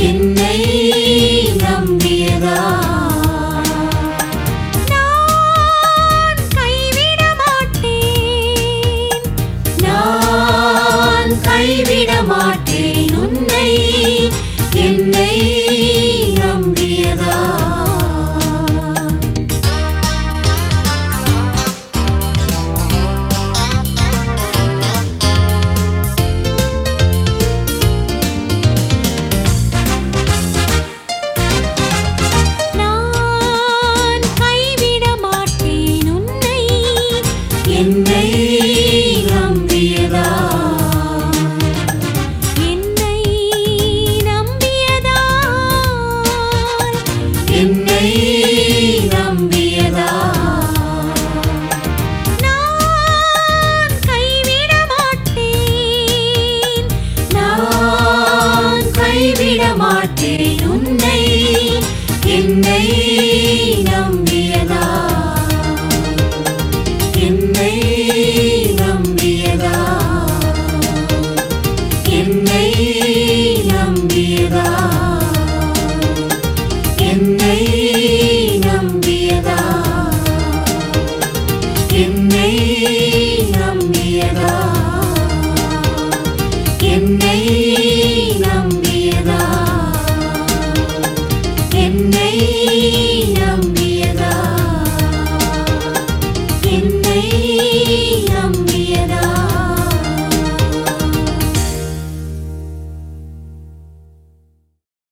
என்னை நம்பியதா நான் கைவிட மாட்டேன் நான் கைவிட மாட்டேன் உன்னை என்னை நம்பியதா நான் கைவிட மாட்டேன் உன்னை என்னை நம்பியதா என்னை நம்பியதா என்னை நம்பியதா நான் கைவிட மாட்டேன் நான் கைவிட மாட்டேன் உன்னை என்னை நம்பியதா என்னை நம்பியதா என்னை நம்பியதா என்னை நம்பியதா என்னை நம்பியதா என்னை நம்பியதா என்னை நம்பியதா என்னை நம்பியதா